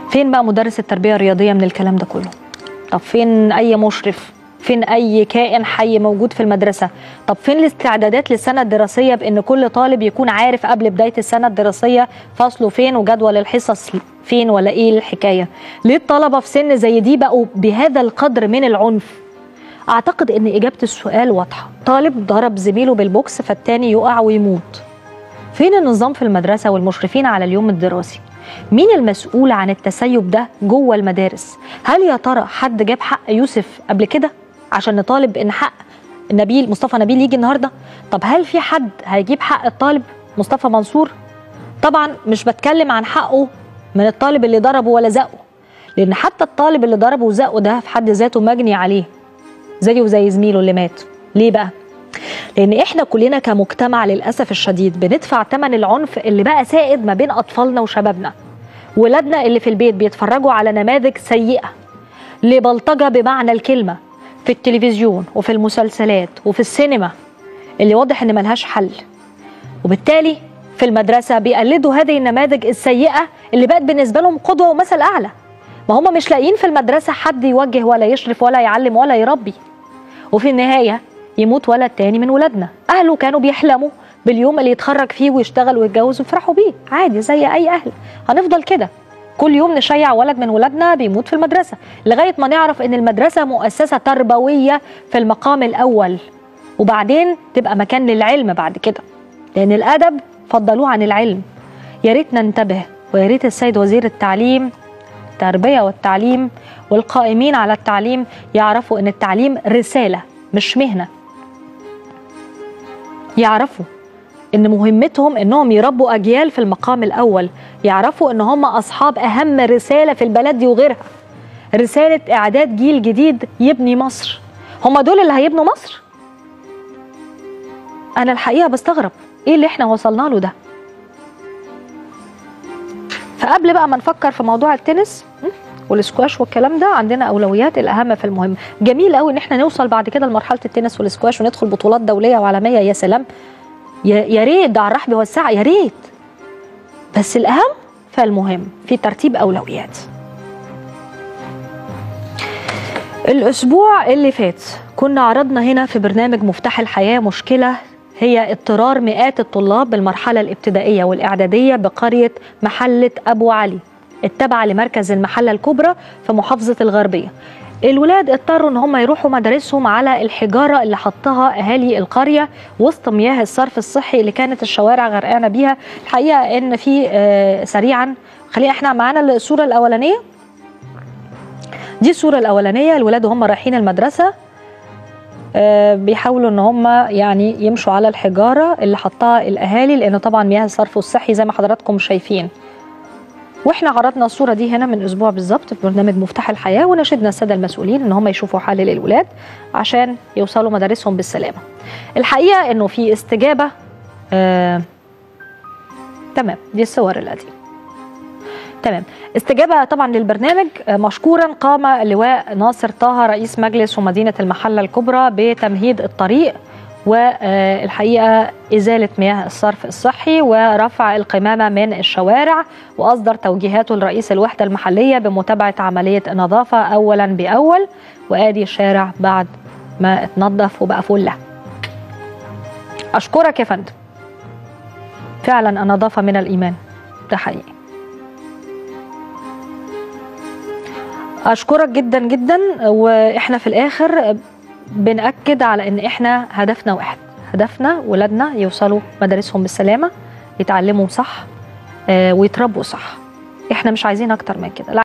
فين بقى مدرس التربيه الرياضيه من الكلام ده كله طب فين اي مشرف فين اي كائن حي موجود في المدرسه طب فين الاستعدادات للسنه الدراسيه بان كل طالب يكون عارف قبل بدايه السنه الدراسيه فصله فين وجدول الحصص فين ولا ايه الحكايه ليه الطلبه في سن زي دي بقوا بهذا القدر من العنف اعتقد ان اجابه السؤال واضحه طالب ضرب زميله بالبوكس فالتاني يقع ويموت فين النظام في المدرسه والمشرفين على اليوم الدراسي مين المسؤول عن التسيب ده جوه المدارس هل يا ترى حد جاب حق يوسف قبل كده عشان نطالب ان حق نبيل مصطفى نبيل يجي النهارده طب هل في حد هيجيب حق الطالب مصطفى منصور طبعا مش بتكلم عن حقه من الطالب اللي ضربه ولا زقه لان حتى الطالب اللي ضربه وزقه ده في حد ذاته مجني عليه زيه وزي زميله اللي مات ليه بقى لان احنا كلنا كمجتمع للاسف الشديد بندفع ثمن العنف اللي بقى سائد ما بين اطفالنا وشبابنا ولادنا اللي في البيت بيتفرجوا على نماذج سيئه لبلطجه بمعنى الكلمه في التلفزيون وفي المسلسلات وفي السينما اللي واضح ان ملهاش حل وبالتالي في المدرسه بيقلدوا هذه النماذج السيئه اللي بقت بالنسبه لهم قدوه ومثل اعلى ما هم مش لاقيين في المدرسه حد يوجه ولا يشرف ولا يعلم ولا يربي وفي النهايه يموت ولد تاني من ولادنا اهله كانوا بيحلموا باليوم اللي يتخرج فيه ويشتغل ويتجوز ويفرحوا بيه عادي زي اي اهل هنفضل كده كل يوم نشيع ولد من ولادنا بيموت في المدرسه لغايه ما نعرف ان المدرسه مؤسسه تربويه في المقام الاول وبعدين تبقى مكان للعلم بعد كده لان الادب فضلوه عن العلم يا ريت ننتبه ويا ريت السيد وزير التعليم التربيه والتعليم والقائمين على التعليم يعرفوا ان التعليم رساله مش مهنه يعرفوا ان مهمتهم انهم يربوا اجيال في المقام الاول يعرفوا ان هم اصحاب اهم رساله في البلد دي وغيرها رساله اعداد جيل جديد يبني مصر هم دول اللي هيبنوا مصر انا الحقيقه بستغرب ايه اللي احنا وصلنا له ده فقبل بقى ما نفكر في موضوع التنس والسكواش والكلام ده عندنا اولويات الاهم في المهم جميل قوي ان احنا نوصل بعد كده لمرحله التنس والسكواش وندخل بطولات دوليه وعالميه يا سلام يا ريت ده على الرحب والسعه يا ريت بس الاهم فالمهم في ترتيب اولويات الاسبوع اللي فات كنا عرضنا هنا في برنامج مفتاح الحياه مشكله هي اضطرار مئات الطلاب بالمرحله الابتدائيه والاعداديه بقريه محله ابو علي التابعه لمركز المحله الكبرى في محافظه الغربيه الولاد اضطروا ان هم يروحوا مدارسهم على الحجاره اللي حطها اهالي القريه وسط مياه الصرف الصحي اللي كانت الشوارع غرقانه بيها الحقيقه ان في آه سريعا خلينا احنا معانا الصوره الاولانيه دي الصوره الاولانيه الولاد وهم رايحين المدرسه آه بيحاولوا ان هم يعني يمشوا على الحجاره اللي حطها الاهالي لان طبعا مياه الصرف الصحي زي ما حضراتكم شايفين واحنا عرضنا الصوره دي هنا من اسبوع بالظبط في برنامج مفتاح الحياه وناشدنا الساده المسؤولين ان هم يشوفوا حل للولاد عشان يوصلوا مدارسهم بالسلامه. الحقيقه انه في استجابه آه تمام دي الصور القديمه. تمام استجابه طبعا للبرنامج آه مشكورا قام اللواء ناصر طه رئيس مجلس ومدينه المحله الكبرى بتمهيد الطريق والحقيقه ازاله مياه الصرف الصحي ورفع القمامه من الشوارع واصدر توجيهاته لرئيس الوحده المحليه بمتابعه عمليه النظافه اولا باول وادي الشارع بعد ما اتنظف وبقى فله. اشكرك يا فندم. فعلا النظافه من الايمان ده حقيقي. اشكرك جدا جدا واحنا في الاخر بنأكد على ان احنا هدفنا واحد هدفنا ولادنا يوصلوا مدارسهم بالسلامه يتعلموا صح آه ويتربوا صح احنا مش عايزين اكتر من كده